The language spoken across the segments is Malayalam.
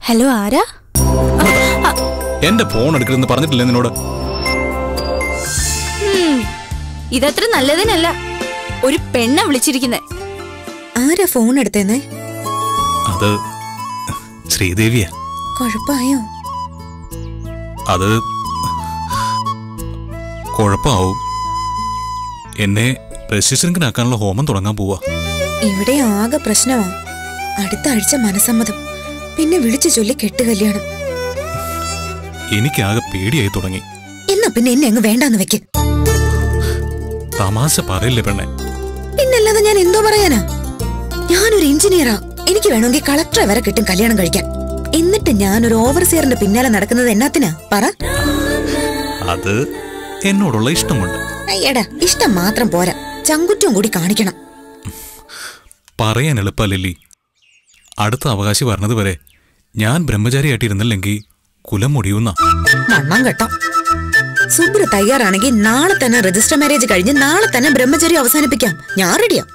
ഹലോ ആരാ എന്റെ ഫോൺ എടുക്കരുതെന്ന് പറഞ്ഞിട്ടില്ലേ നിന്നോട് ഉം, ഇതത്ര നല്ലതിനല്ല ഒരു പെണ്ണ വിളിച്ചിരിക്കുന്നെ ആരാ ഫോൺ എടുത്തേന്നേ അത് ശ്രീദേവിയാ കൊഴപ്പായോ അത് കുഴപ്പമാവും എന്നെ രജിസ്ട്രേഷനാക്കാനുള്ള ഹോമം തുടങ്ങാൻ പോവാ ഇവിടെ ആകെ പ്രശ്നമാ അടുത്ത ആഴ്ച മനസമ്മതം പിന്നെ വിളിച്ചു ചൊല്ലി കെട്ട് കല്യാണം എനിക്കാകെ പേടിയായി തുടങ്ങി എന്നാ പിന്നെ എന്നെ അങ്ങ് വേണ്ടാന്ന് വെക്ക് തമാശ പറയില്ലേ പെണ്ണെ പിന്നല്ലാതെ ഞാൻ എന്തോ പറയാനാ ഞാനൊരു എഞ്ചിനീയറാ എനിക്ക് വേണമെങ്കിൽ കളക്ടറെ വരെ കിട്ടും കല്യാണം കഴിക്കാൻ എന്നിട്ട് ഞാനൊരു ഓവർസിയറിന്റെ പിന്നാലെ നടക്കുന്നത് എന്നാത്തിനാ പറ അത് എന്നോടുള്ള ഇഷ്ടം കൊണ്ട് അയ്യടാ ഇഷ്ടം മാത്രം പോരാ ചങ്കുറ്റവും കൂടി കാണിക്കണം പറയാൻ എളുപ്പമല്ലി അടുത്ത അവകാശി പറഞ്ഞത് വരെ ഞാൻ ബ്രഹ്മചാരിയായിട്ടിരുന്നില്ലെങ്കിൽ കുലം മുടിയുന്ന മണ്ണം കെട്ടാം സുബ്ര തയ്യാറാണെങ്കിൽ നാളെ തന്നെ രജിസ്റ്റർ മാരേജ് കഴിഞ്ഞ് നാളെ തന്നെ ബ്രഹ്മചര്യം അവസാനിപ്പിക്കാം ഞാൻ റെഡിയാ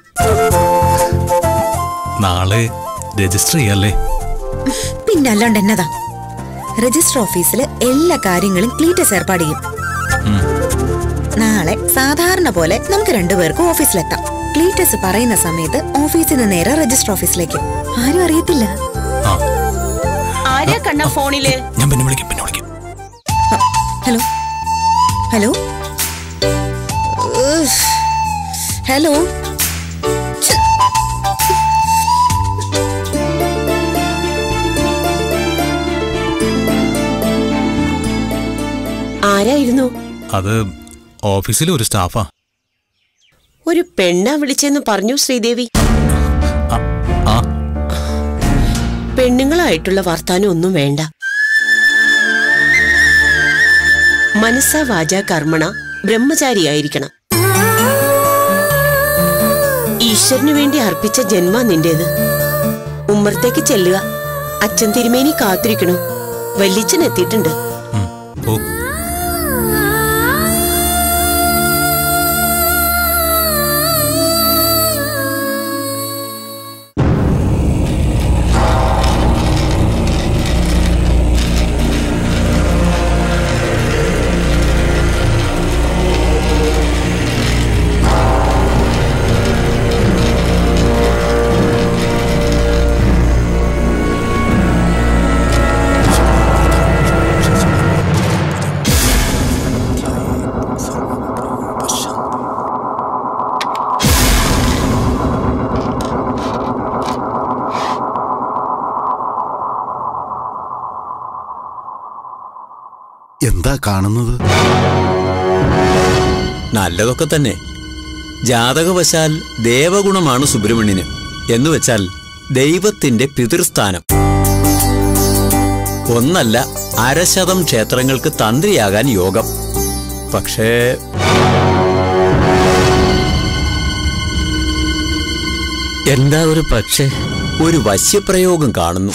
നാളെ രജിസ്റ്റർ ചെയ്യല്ലേ പിന്നെ അല്ലാണ്ട് എന്നതാ രജിസ്റ്റർ ഓഫീസിൽ എല്ലാ കാര്യങ്ങളും ക്ലീറ്റസ് ഏർപ്പാട് ചെയ്യും ഉം. നാളെ സാധാരണ പോലെ നമുക്ക് രണ്ടുപേർക്കും ഓഫീസിലെത്താം ക്ലീറ്റസ് പറയുന്ന സമയത്ത് ഓഫീസിൽ നിന്ന് നേരെ രജിസ്റ്റർ ഓഫീസിലേക്ക് ആരും അറിയത്തില്ല ആ ആരാ കണ്ണ ഫോണില് ഞാൻ പിന്നെ വിളിക്കാം പിന്നെ വിളിക്കാം ഹലോ ഹലോ ഉഫ്. ഹലോ ഛെ. ആരായിരുന്നു അത് ഓഫീസിലെ ഒരു സ്റ്റാഫാ ഒരു പെണ്ണാ വിളിച്ചെന്ന് പറഞ്ഞു ശ്രീദേവി ആ, ആ പെണ്ണുങ്ങളായിട്ടുള്ള വർത്താനം ഒന്നും വേണ്ട മനസ്സാ വാച കർമ്മണ ബ്രഹ്മചാരിയായിരിക്കണം ഈശ്വരനു വേണ്ടി അർപ്പിച്ച ജന്മ നിന്റേത് ഉമ്മറത്തേക്ക് ചെല്ലുക അച്ഛൻ തിരുമേനി കാത്തിരിക്കണു വല്യച്ഛൻ എത്തിയിട്ടുണ്ട് ഉം, ഓ എന്താ കാണുന്നത് നല്ലതൊക്കെ തന്നെ ജാതകവശാൽ ദേവഗുണമാണ് സുബ്രഹ്മണ്യന് എന്നുവെച്ചാൽ ദൈവത്തിന്റെ പിതൃസ്ഥാനം ഒന്നല്ല അരശതം ക്ഷേത്രങ്ങൾക്ക് തന്ത്രിയാകാൻ യോഗം പക്ഷേ എന്താ ഒരു പക്ഷേ ഒരു വശ്യപ്രയോഗം കാണുന്നു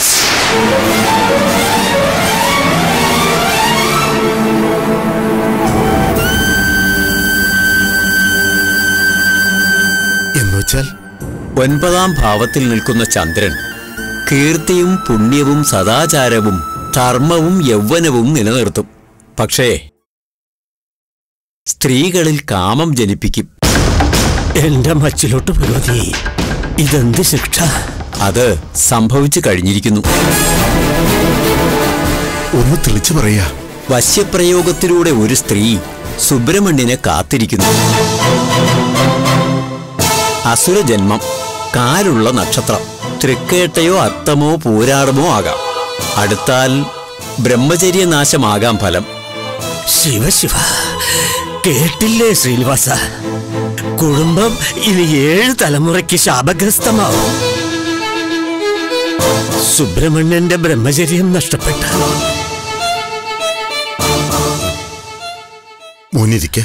എന്നുവെച്ചാൽ ഒൻപതാം ഭാവത്തിൽ നിൽക്കുന്ന ചന്ദ്രൻ കീർത്തിയും പുണ്യവും സദാചാരവും ധർമ്മവും യൗവനവും നിലനിർത്തും പക്ഷേ സ്ത്രീകളിൽ കാമം ജനിപ്പിക്കും എന്റെ മച്ചിലോട്ട് ഭഗവതി ഇതെന്ത് ശിക്ഷ അത് സംഭവിച്ചു കഴിഞ്ഞിരിക്കുന്നു ഒന്ന് തെളിച്ചു പറയാ വശ്യപ്രയോഗത്തിലൂടെ ഒരു സ്ത്രീ സുബ്രഹ്മണ്യനെ കാത്തിരിക്കുന്നു അസുരജന്മം കാലുള്ള നക്ഷത്രം തൃക്കേട്ടയോ അത്തമോ പൂരാടമോ ആകാം അടുത്താൽ ബ്രഹ്മചര്യനാശമാകാം ഫലം ശിവ ശിവ കേട്ടില്ലേ ശ്രീനിവാസ കുടുംബം ഇനി ഏഴ് തലമുറയ്ക്ക് ശാപഗ്രസ്തമാവും സുബ്രഹ്മണ്യന്റെ ബ്രഹ്മചര്യം നഷ്ടപ്പെട്ടാൽ മോനിരിക്ക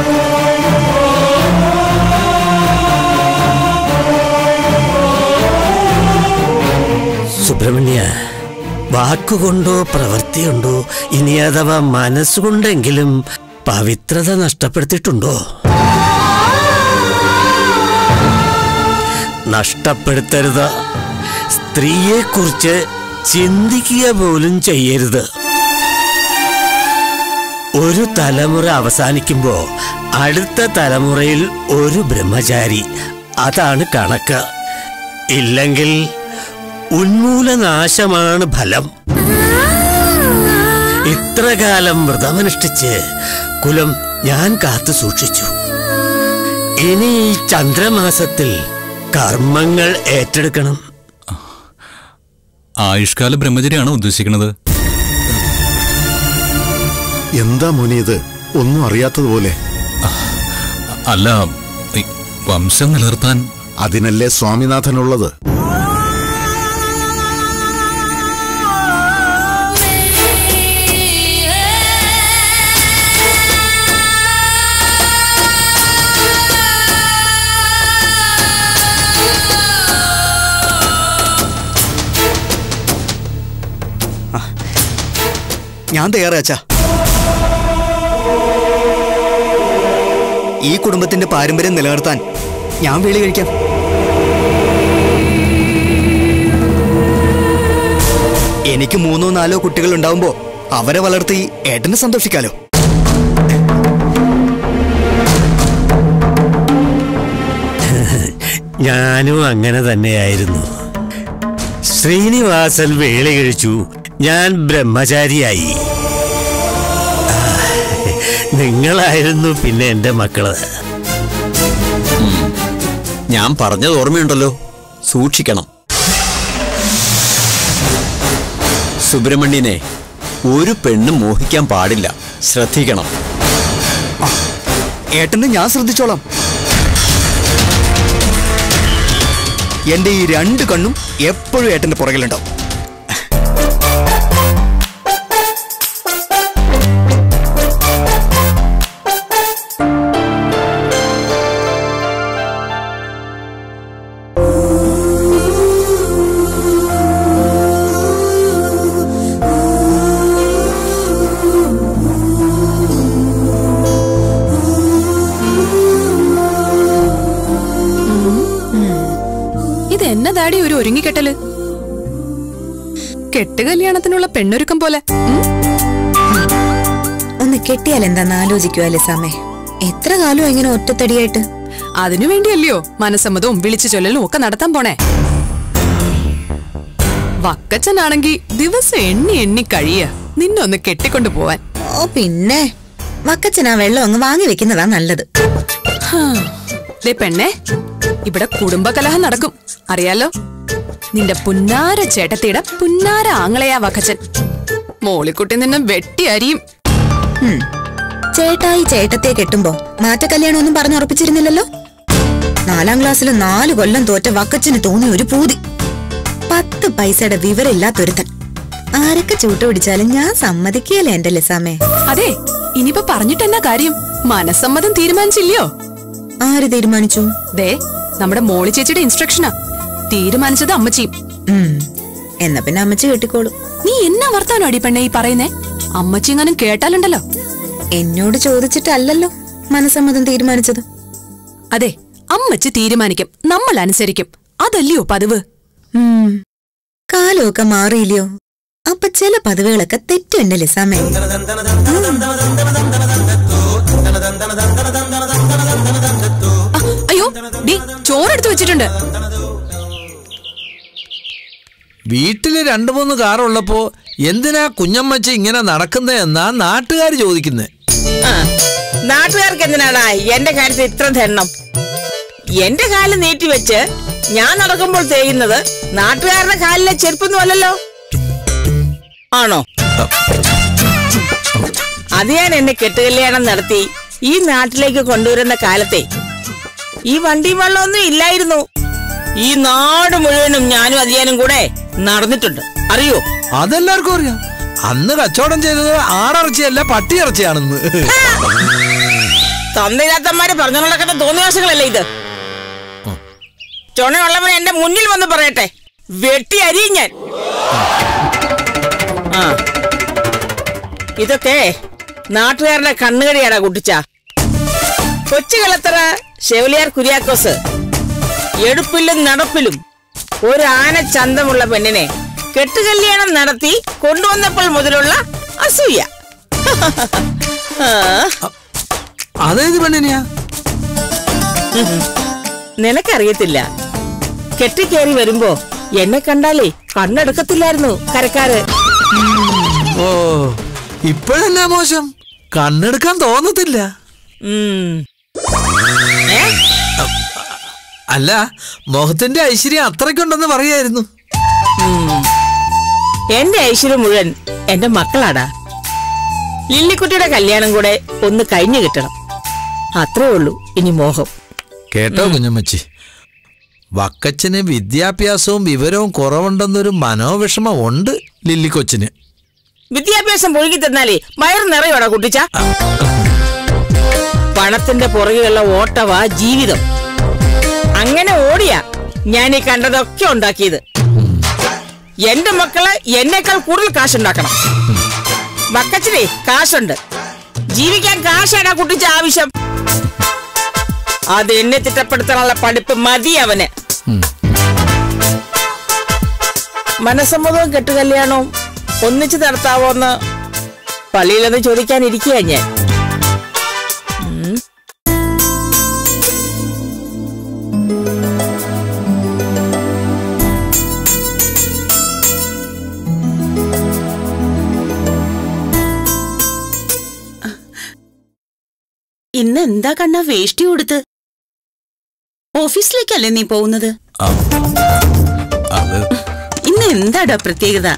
സുബ്രഹ്മണ്യ വാക്കുകൊണ്ടോ പ്രവൃത്തിയുണ്ടോ ഇനി അഥവാ മനസ്സുകൊണ്ടെങ്കിലും പവിത്രത നഷ്ടപ്പെടുത്തിയിട്ടുണ്ടോ നഷ്ടപ്പെടുത്തരുത് സ്ത്രീയെക്കുറിച്ച് ചിന്തിക്കുക പോലും ചെയ്യരുത് ഒരു തലമുറ അവസാനിക്കുമ്പോ അടുത്ത തലമുറയിൽ ഒരു ബ്രഹ്മചാരി അതാണ് കണക്ക് ഇല്ലെങ്കിൽ ഉന്മൂലനാശമാണ് ഫലം ഇത്രകാലം വ്രതമനുഷ്ഠിച്ച് കുലം ഞാൻ കാത്തു സൂക്ഷിച്ചു ഇനി ഈ ചന്ദ്രമാസത്തിൽ കർമ്മങ്ങൾ ഏറ്റെടുക്കണം ആയുഷ്കാല ബ്രഹ്മചര്യാണോ ഉദ്ദേശിക്കുന്നത് എന്താ മോനെ ഇത് ഒന്നും അറിയാത്തതുപോലെ അല്ല ഈ വംശം നിലനിർത്താൻ അതിനല്ലേ സ്വാമിനാഥനുള്ളത് ഞാൻ തയ്യാറാ അച്ഛാ ഈ കുടുംബത്തിന്റെ പാരമ്പര്യം നിലനിർത്താൻ ഞാൻ വേളി കഴിക്കാം എനിക്ക് മൂന്നോ നാലോ കുട്ടികൾ ഉണ്ടാവുമ്പോ അവരെ വളർത്തി ഏട്ടനെ സന്തോഷിക്കാലോ ഞാനും അങ്ങനെ തന്നെയായിരുന്നു ശ്രീനിവാസൻ വേളി കഴിച്ചു ഞാൻ ബ്രഹ്മചാരിയായി ആ, നിങ്ങളായിരുന്നു പിന്നെ എന്റെ മക്കള് ഞാൻ പറഞ്ഞത് ഓർമ്മയുണ്ടല്ലോ സൂക്ഷിക്കണം സുബ്രഹ്മണ്യനെ ഒരു പെണ്ണും മോഹിക്കാൻ പാടില്ല ശ്രദ്ധിക്കണം ഏട്ടനെ ഞാൻ ശ്രദ്ധിച്ചോളാം എന്റെ ഈ രണ്ട് കണ്ണും എപ്പോഴും ഏട്ടന്റെ പുറകിലുണ്ടാവും ഇത് എന്നതാടി ഒരു ഒരുങ്ങിക്കെട്ടല് കെട്ട് കല്യാണത്തിനുള്ള പെണ്ണൊരുക്കം പോലെ ഉം? ഒന്ന് കെട്ടിയാൽ എന്താന്ന് ആലോചിക്കുവല്ലേ സമേ എത്ര കാലം ഇങ്ങനെ ഒറ്റത്തടിയായിട്ട് അതിനു വേണ്ടിയല്ലയോ മനസ്സമ്മതവും വിളിച്ചു ചൊല്ലലും ഒക്കെ നടത്താൻ പോണേ വക്കച്ചനാണെങ്കി ദിവസം എണ്ണി എണ്ണി കഴിയ നിന്നൊന്ന് കെട്ടിക്കൊണ്ടു പോവാൻ ഓ പിന്നെ വക്കച്ചൻ ആ വെള്ളം അങ്ങ് വാങ്ങി വെക്കുന്നതാ നല്ലത് ഹാ. ദേ പെണ്ണേ ഇവിടെ കുടുംബകലഹം നടക്കും അറിയാലോ നിന്റെ പുന്നാര ചേട്ടത്തിയുടെ പുന്നാര ആങ്ങളയാ വക്കച്ചൻ മോളിക്കുട്ടി നിന്നെ വെട്ടി അരിയും ഉം. ചേട്ടായി ചേട്ടത്തെ കെട്ടുമ്പോ മാറ്റ കല്യാണം ഒന്നും പറഞ്ഞുറപ്പിച്ചിരുന്നില്ലല്ലോ നാലാം ക്ലാസ്സിൽ നാല് കൊല്ലം തോറ്റ വക്കച്ചന് തോന്നിയ ഒരു പൂതി പത്ത് പൈസയുടെ വിവരമില്ലാത്തൊരുത്തൻ ആരൊക്കെ ചൂട്ട് പിടിച്ചാലും ഞാൻ സമ്മതിക്കുകയല്ലേ എന്റെ ലിസാമേ അതെ ഇനിയിപ്പോ പറഞ്ഞിട്ടെന്നാ കാര്യം മനസ്സമ്മതം തീരുമാനിച്ചില്ലയോ ആര് തീരുമാനിച്ചു ദേ നമ്മുടെ മോളി ചേച്ചിയുടെ ഇൻസ്ട്രക്ഷനാ തീരുമാനിച്ചത് അമ്മച്ചിയും ഉം. എന്നാ പിന്നെ അമ്മച്ചി കെട്ടിക്കോളൂ നീ എന്നാ വർത്താനോ അടി പെണ്ണെ ഈ പറയുന്നേ അമ്മച്ചി എങ്ങാനും കേട്ടാലുണ്ടല്ലോ എന്നോട് ചോദിച്ചിട്ടല്ലല്ലോ മനസ്സമ്മതം തീരുമാനിച്ചത് അതെ അമ്മച്ചി തീരുമാനിക്കും നമ്മൾ അനുസരിക്കും അതല്ലയോ പതിവ് ഉം. കാലമൊക്കെ മാറിയില്ലയോ അപ്പൊ ചില പതിവുകളൊക്കെ തെറ്റും എന്റെ ലിസാമേ ആ, അയ്യോ ഡി ചോറെടുത്ത് വെച്ചിട്ടുണ്ട് വീട്ടില് രണ്ടു മൂന്ന് കാറുള്ളപ്പോ എന്തിനാ കുഞ്ഞമ്മച്ചി ഇങ്ങനെ നടക്കുന്നതെന്നാ നാട്ടുകാർ ചോദിക്കുന്നത് നാട്ടുകാർക്ക് എന്തിനാടാ എന്റെ കാര്യത്തിൽ ഇത്ര ധരണം എന്റെ കാല് നീട്ടി വെച്ച് ഞാൻ നടക്കുമ്പോൾ തേയുന്നത് നാട്ടുകാരുടെ കാലിലെ ചെരുപ്പൊന്നും അല്ലല്ലോ ആണോ അത് ഞാൻ എന്നെ കെട്ടുകല്യാണം നടത്തി ഈ നാട്ടിലേക്ക് കൊണ്ടുവരുന്ന കാലത്തെ ഈ വണ്ടിയും വെള്ളമൊന്നും ഇല്ലായിരുന്നു ഈ നാട് മുഴുവനും ഞാനും അതിയാനും കൂടെ നടന്നിട്ടുണ്ട് അറിയോ അതെല്ലാവർക്കും അറിയാം അന്ന് കച്ചവടം ചെയ്തത് ആടിറച്ചിയല്ല പട്ടിയിറച്ചിയാണെന്ന് തന്തയില്ലാത്തമാര് പറഞ്ഞു നടക്കുന്ന തോന്നിയാസങ്ങളല്ലേ ഇത് ചുണയുള്ളവൻ എന്റെ മുന്നിൽ വന്ന് പറയട്ടെ വെട്ടി അരിയും ഞാൻ ആ ഇതൊക്കെ നാട്ടുകാരുടെ കണ്ണുകടിയാടാ കുട്ടിച്ച കൊച്ചുകളത്തറ ഷെവലിയാർ കുര്യാക്കോസ് എടുപ്പിലും നടപ്പിലും ഒരു ആന ചന്തമുള്ള പെണ്ണിനെ കെട്ടുകല്യാണം നടത്തി കൊണ്ടുവന്നപ്പോൾ മുതലുള്ള അസൂയ ആ, അതേത് പെണ്ണിനെയാ നിനക്കറിയത്തില്ല കെട്ടിക്കേറി വരുമ്പോ എന്നെ കണ്ടാലേ കണ്ണെടുക്കത്തില്ലായിരുന്നു കരക്കാര് ഓ ഇപ്പോഴല്ല മോശം കണ്ണെടുക്കാൻ തോന്നത്തില്ല ഉം. ഏ? അല്ല മോഹത്തിന്റെ ഐശ്വര്യം അത്രയ്ക്കുണ്ടെന്ന് പറയായിരുന്നു ഉം. എന്റെ ഐശ്വര്യം മുഴുവൻ എന്റെ മക്കളാടാ ലില്ലിക്കുട്ടിയുടെ കല്യാണം കൂടെ ഒന്ന് കഴിഞ്ഞു കിട്ടണം അത്രേ ഉള്ളൂ ഇനി മോഹം കേട്ടോ കുഞ്ഞമ്മച്ചി വക്കച്ചന് വിദ്യാഭ്യാസവും വിവരവും കുറവുണ്ടെന്നൊരു മനോവിഷമം ഉണ്ട് ലില്ലിക്കൊച്ചിന് വിദ്യാഭ്യാസം മുഴുകി തന്നാലേ വയറ് നിറയോടാ കുട്ടിച്ച പണത്തിന്റെ പുറകെയുള്ള ഓട്ടവാ ജീവിതം അങ്ങനെ ഓടിയാ ഞാൻ ഈ കണ്ടതൊക്കെ ഉണ്ടാക്കിയത് എന്റെ മക്കള് എന്നേക്കാൾ കൂടുതൽ കാശുണ്ടാക്കണം വക്കച്ചിനെ കാശുണ്ട് ജീവിക്കാൻ കാശാണ് കുട്ടിച്ച ആവശ്യം അത് എന്നെ തിട്ടപ്പെടുത്താനുള്ള പഠിപ്പ് മതി അവന് മനസ്സമ്മതവും കെട്ടുകല്യാണവും ഒന്നിച്ചു നടത്താവോന്ന് പള്ളിയിലൊന്ന് ചോദിക്കാനിരിക്കുക ഞാൻ ഉം. ഇന്ന് എന്താ കണ്ണ വേഷ്ടി കൊടുത്ത് ഓഫീസിലേക്കല്ലേ നീ പോകുന്നത് ആ, അത് ഇന്ന് എന്താടാ പ്രത്യേകത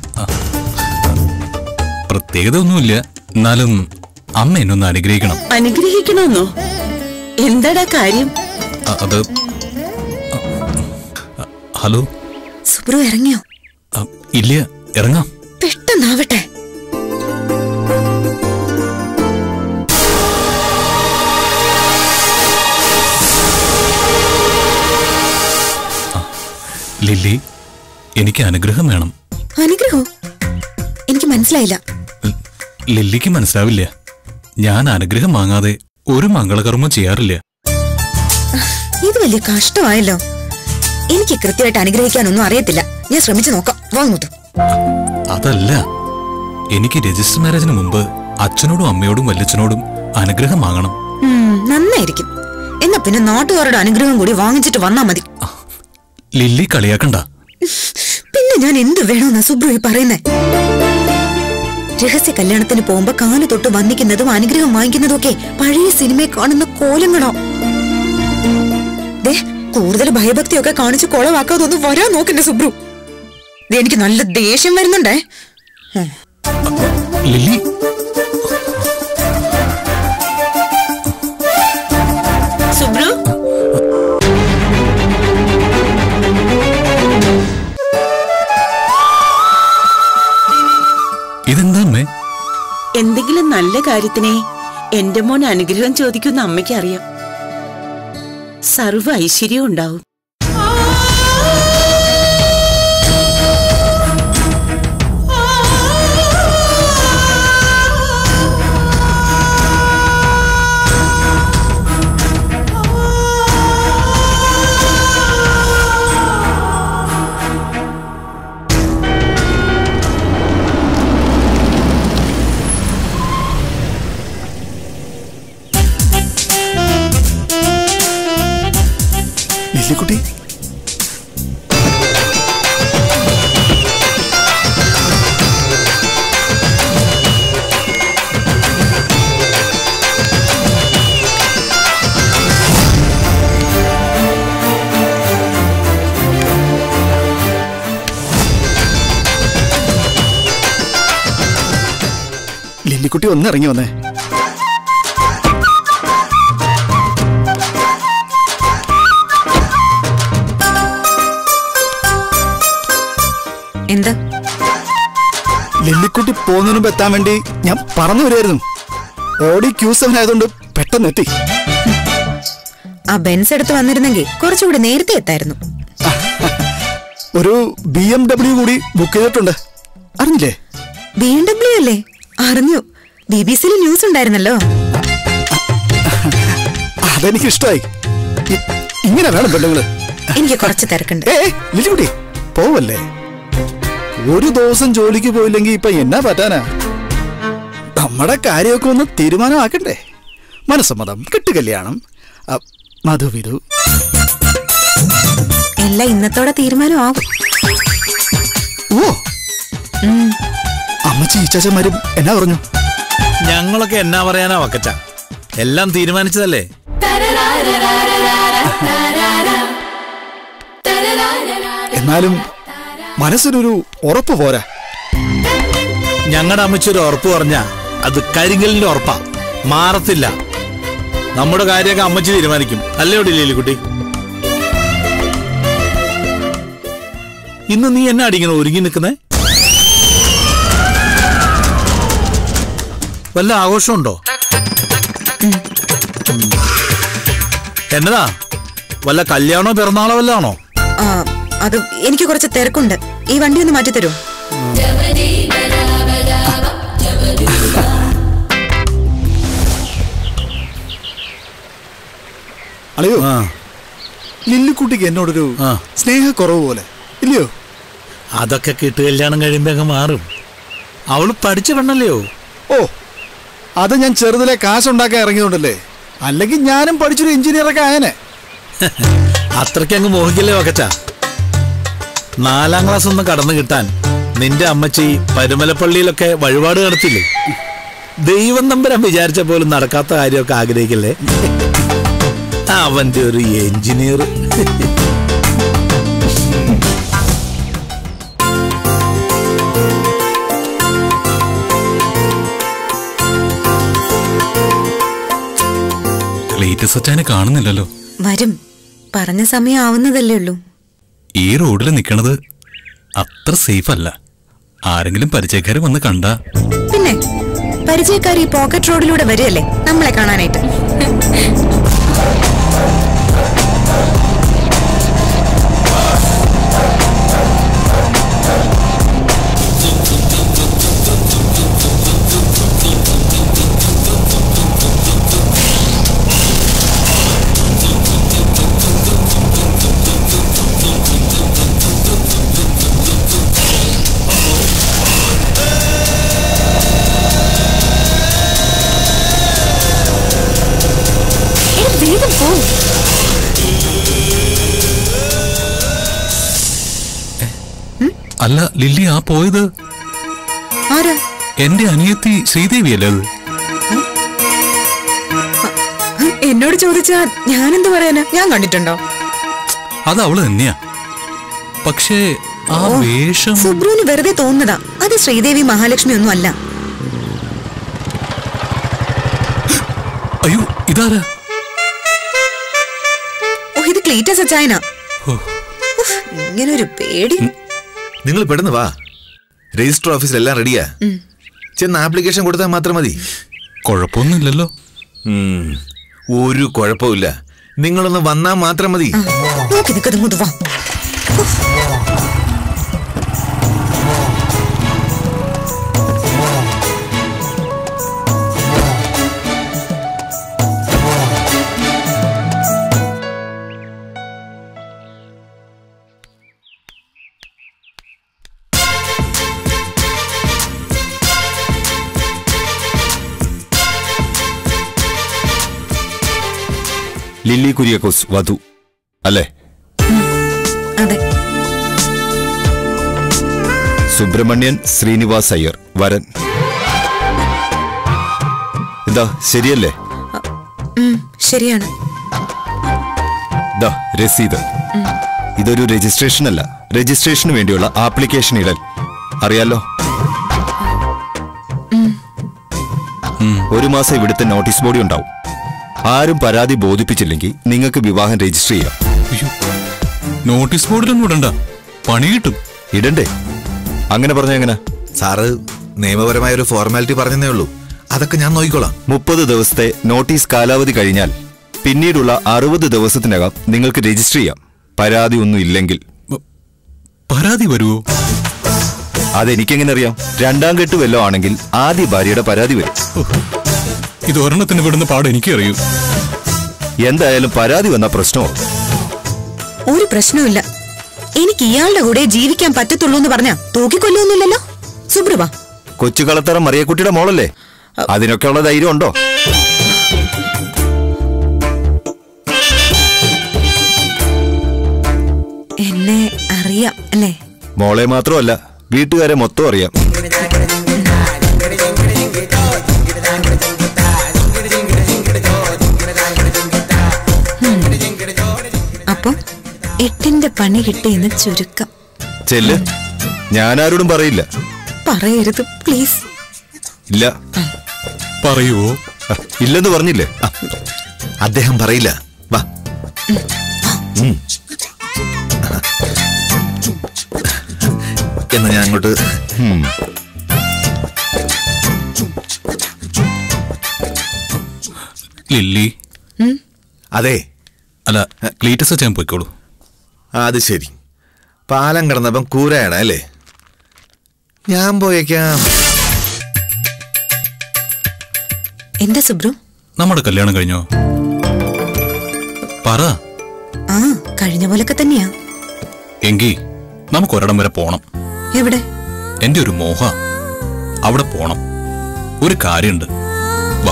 പ്രത്യേകത ഒന്നുമില്ല എന്നാലും അമ്മ എന്നെ ഒന്ന് അനുഗ്രഹിക്കണം അനുഗ്രഹിക്കണമെന്നോ എന്താടാ കാര്യം അ- അത് അ, അ, ഹലോ സുബ്രു ഇറങ്ങിയോ അ, ഇല്ല ഇറങ്ങാം പെട്ടെന്നാവട്ടെ ലില്ലി എനിക്ക് അനുഗ്രഹം വേണം അനുഗ്രഹോ എനിക്ക് മനസ്സിലായില്ല ൽ- ലില്ലിക്ക് മനസ്സിലാവില്ല ഞാൻ അനുഗ്രഹം വാങ്ങാതെ ഒരു മംഗളകർമ്മം ചെയ്യാറില്ല ഇത് വലിയ കഷ്ടമായല്ലോ എനിക്ക് കൃത്യമായിട്ട് അനുഗ്രഹിക്കാനൊന്നും അറിയത്തില്ല ഞാൻ ശ്രമിച്ചു നോക്കാം വാങ്ങൂട്ട് അതല്ല എനിക്ക് രജിസ്റ്റർ മാരേജിന് മുമ്പ് അച്ഛനോടും അമ്മയോടും വല്യച്ഛനോടും അനുഗ്രഹം വാങ്ങണം നന്നായിരിക്കും എന്നാ പിന്നെ നാട്ടുകാരുടെ അനുഗ്രഹം കൂടി വാങ്ങിച്ചിട്ട് വന്നാ മതി ലില്ലി കളിയാക്കണ്ട പിന്നെ ഞാൻ എന്ത് വേണമെന്നാ സുബ്രു ഈ പറയുന്നേ രഹസ്യ കല്യാണത്തിന് പോകുമ്പോ കാല് തൊട്ട് വന്നിക്കുന്നതും അനുഗ്രഹം വാങ്ങിക്കുന്നതും ഒക്കെ പഴയ സിനിമയിൽ കാണുന്ന കോലങ്ങളോ ദേ കൂടുതൽ ഭയഭക്തിയൊക്കെ കാണിച്ച് കൊളവാക്കാതെ ഒന്ന് വരാൻ നോക്കണ്ടേ സുബ്രു ദേ, എനിക്ക് നല്ല ദേഷ്യം വരുന്നുണ്ടേ ഉം. ലില്ലി സുബ്രു ഇതെന്താ അമ്മേ എന്തെങ്കിലും നല്ല കാര്യത്തിനെ എന്റെ മോൻ അനുഗ്രഹം ചോദിക്കുന്ന അമ്മയ്ക്ക് അറിയാം സർവ ഐശ്വര്യവും ഉണ്ടാവും ലില്ലിക്കുട്ടി ലില്ലിക്കുട്ടി ഒന്ന് ഇറങ്ങി വന്നേ എന്താ ലില്ലിക്കുട്ടി പോകുന്നതിന് മുമ്പ് എത്താൻ വേണ്ടി ഞാൻ പറഞ്ഞു വരുമായിരുന്നു ഓടി ക്യൂ സെവൻ ആയതുകൊണ്ട് പെട്ടെന്ന് എത്തി ആ ബെൻസ് എടുത്ത് വന്നിരുന്നെങ്കിൽ കുറച്ചുകൂടി നേരത്തെ എത്തായിരുന്നു ഒരു ബി എം ഡബ്ല്യു കൂടി ബുക്ക് ചെയ്തിട്ടുണ്ട് അറിഞ്ഞില്ലേ ബി എം ഡബ്ല്യു അല്ലേ അറിഞ്ഞു ബി ബി സിയിൽ ന്യൂസ് ഉണ്ടായിരുന്നല്ലോ അതെനിക്ക് ഇഷ്ടമായി ഇ- ഇങ്ങനെ വേണം പെണ്ണുങ്ങള് എനിക്ക് കുറച്ച് തിരക്കുണ്ട് ഏ ലില്ലിക്കുട്ടി പോവല്ലേ ഒരു ദിവസം ജോലിക്ക് പോയില്ലെങ്കിൽ ഇപ്പൊ എന്നാ പറ്റാനാ നമ്മുടെ കാര്യമൊക്കെ ഒന്ന് തീരുമാനമാക്കണ്ടേ മനസ്സമ്മതം കെട്ടുകല്യാണം അ, മധുവിധു എല്ലാം ഇന്നത്തോടെ തീരുമാനമാകും ഓ അമ്മച്ചി ഈച്ചാച്ചന്മാരും എന്നാ പറഞ്ഞു ഞങ്ങളൊക്കെ എന്നാ പറയാനാ വക്കച്ച എല്ലാം തീരുമാനിച്ചതല്ലേ എന്നാലും മനസ്സിനൊരു ഉറപ്പ് പോരാ ഞങ്ങളുടെ അമ്മച്ചി ഒരു ഉറപ്പ് പറഞ്ഞ അത് കരിങ്കലിന്റെ ഉറപ്പാ മാറത്തില്ല നമ്മുടെ കാര്യമൊക്കെ അമ്മച്ചി തീരുമാനിക്കും അല്ലേ ഇവിടെ കുട്ടി ഇന്ന് നീ എന്നാ അടിക്കണ ഒരുങ്ങി നിൽക്കുന്നേ വല്ല ആഘോഷമുണ്ടോ ഉം. എന്നതാ വല്ല കല്യാണോ പിറന്നാളോ വല്ലാണോ ആ, അത് എനിക്ക് കുറച്ച് തിരക്കുണ്ട് ഈ വണ്ടി ഒന്ന് മാറ്റി തരൂ അളിയോ ലില്ലിക്കുട്ടിക്ക് എന്നോടൊരു സ്നേഹക്കുറവ് പോലെ ഇല്ലയോ അതൊക്കെ കിട്ടു കല്യാണം കഴിയുമ്പോ അങ്ങ് മാറും അവള് പഠിച്ച പെണ്ണല്ലയോ ഓ അത് ഞാൻ ചെറുതിലെ കാശുണ്ടാക്കാൻ ഇറങ്ങിയതുകൊണ്ടല്ലേ അല്ലെങ്കിൽ ഞാനും പഠിച്ചൊരു എഞ്ചിനീയറൊക്കെ ആയനെ അത്രയ്ക്ക് അങ്ങ് മോഹിക്കല്ലേ വക്കച്ച നാലാം ക്ലാസ് ഒന്ന് കടന്നു കിട്ടാൻ നിന്റെ അമ്മച്ചി പരുമലപ്പള്ളിയിലൊക്കെ വഴിപാട് നടത്തില്ലേ ദൈവം നമ്പരം വിചാരിച്ച പോലും നടക്കാത്ത കാര്യമൊക്കെ ആഗ്രഹിക്കല്ലേ അവന്റെ ഒരു എഞ്ചിനീയർ ക്ലീറ്റസ് അച്ചാനെ കാണുന്നില്ലല്ലോ വരും പറഞ്ഞ സമയം ആവുന്നതല്ലേ ഉള്ളൂ ഈ റോഡിൽ നിൽക്കണത് അത്ര സേഫ് അല്ല ആരെങ്കിലും പരിചയക്കാര് വന്ന് കണ്ടാ പിന്നെ പരിചയക്കാർ ഈ പോക്കറ്റ് റോഡിലൂടെ വരികയല്ലേ നമ്മളെ കാണാനായിട്ട് വേഗം പോ അല്ല ലില്ലി ആ പോയത് ആരാ എന്റെ അനിയത്തി ശ്രീദേവിയല്ലേ അത് എന്നോട് ചോദിച്ചാ ഞാനെന്ത് പറയാനാ ഞാൻ കണ്ടിട്ടുണ്ടോ അത് അവള് തന്നെയാ പക്ഷേ ആ വേഷം സുബ്രുവിന് വെറുതെ തോന്നുന്നതാ അത് ശ്രീദേവി മഹാലക്ഷ്മി ഒന്നും അല്ല അയ്യോ ഇതാരാ ഓ ഇത് ക്ലീറ്റസ് അച്ചായന ഓ. ഇങ്ങനെ ഒരു പേടി നിങ്ങൾ പെടുന്നു വാ രജിസ്റ്റർ ഓഫീസിൽ എല്ലാം റെഡിയാ ഉം. ചെന്ന് ആപ്ലിക്കേഷൻ കൊടുത്താൽ മാത്രം മതി കുഴപ്പമൊന്നുമില്ലല്ലോ ഉം. ഒരു കുഴപ്പമില്ല നിങ്ങളൊന്ന് വന്നാൽ മാത്രം മതി നോക്കി നിൽക്കത് ഇങ്ങോട്ട് വാ ലില്ലി കുര്യാക്കോസ് വധു അല്ലേ അതെ സുബ്രഹ്മണ്യൻ ശ്രീനിവാസ് അയ്യർ വരൻ ഇതാ ശരിയല്ലേ ഉം, ശരിയാണ് ദാ രസീത് ഇതൊരു രജിസ്ട്രേഷൻ അല്ല രജിസ്ട്രേഷന് വേണ്ടിയുള്ള ആപ്ലിക്കേഷൻ ഇടൽ അറിയാലോ ഒരു മാസം ഇവിടുത്തെ നോട്ടീസ് ബോർഡി ഉണ്ടാവും ആരും പരാതി ബോധിപ്പിച്ചില്ലെങ്കിൽ നിങ്ങൾക്ക് വിവാഹം രജിസ്റ്റർ ചെയ്യാം നോട്ടീസ് ബോർഡിലൊന്നും ഇടണ്ട പണി കിട്ടും ഇടണ്ടേ അങ്ങനെ പറഞ്ഞ എങ്ങനെ സാറ് നിയമപരമായ ഒരു ഫോർമാലിറ്റി പറഞ്ഞതേ ഉള്ളൂ അതൊക്കെ ഞാൻ നോക്കിക്കോളാം മുപ്പത് ദിവസത്തെ നോട്ടീസ് കാലാവധി കഴിഞ്ഞാൽ പിന്നീടുള്ള അറുപത് ദിവസത്തിനകം നിങ്ങൾക്ക് രജിസ്റ്റർ ചെയ്യാം പരാതി ഒന്നും ഇല്ലെങ്കിൽ പരാതി വരുവോ അതെനിക്കെങ്ങനെ അറിയാം രണ്ടാം കെട്ട് വല്ലോ ആണെങ്കിൽ ആദ്യ ഭാര്യയുടെ പരാതി വരും ഇത് ഒരെണ്ണത്തിന് വിടുന്ന പാട് എനിക്ക് അറിയൂ എന്തായാലും പരാതി വന്ന പ്രശ്നമോ ഒരു പ്രശ്നവുമില്ല എനിക്ക് ഇയാളുടെ കൂടെ ജീവിക്കാൻ പറ്റത്തുള്ളൂ എന്ന് പറഞ്ഞാ തൂക്കിക്കൊല്ലൊന്നുമില്ലല്ലോ സുബ്രുവ കൊച്ചു കളത്തറ മറിയക്കുട്ടിയുടെ മോളല്ലേ അതിനൊക്കെയുള്ള ധൈര്യം ഉണ്ടോ എന്നെ അറിയാം അല്ലേ മോളെ മാത്രമല്ല വീട്ടുകാരെ മൊത്തം അറിയാം അപ്പം എട്ടിന്റെ പണി കിട്ടിയെന്ന് ചുരുക്കം ചെല്ല് ഞാനാരോടും പറയില്ല പറയരുത് പ്ലീസ് ഇല്ല പറയുവോ ഇല്ലെന്ന് പറഞ്ഞില്ലേ അദ്ദേഹം പറയില്ല വാ ഉം. എന്നാ ഞാൻ അങ്ങോട്ട് ഉം. ലില്ലി അതെ അല്ല ക്ലീറ്റസ് ചെയ്യാൻ പോയിക്കോളൂ ആ, അത് ശരി പാലം കിടന്നപ്പം കൂരയാണ് അല്ലേ ഞാൻ പോയേക്കാം എന്താ സുബ്രു നമ്മുടെ കല്യാണം കഴിഞ്ഞോ പറ ആ കഴിഞ്ഞ പോലൊക്കെ തന്നെയാ എങ്കി നമുക്ക് ഒരിടം വരെ പോണം എവിടെ എന്റെ ഒരു മോഹ അവിടെ പോണം ഒരു കാര്യമുണ്ട് വാ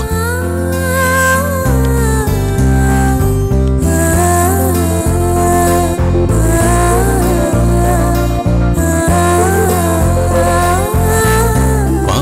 വാ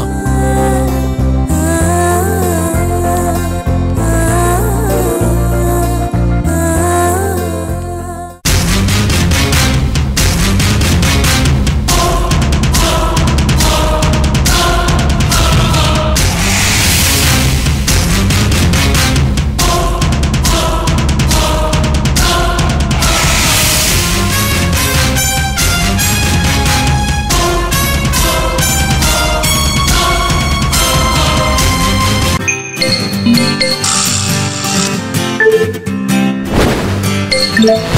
Yeah.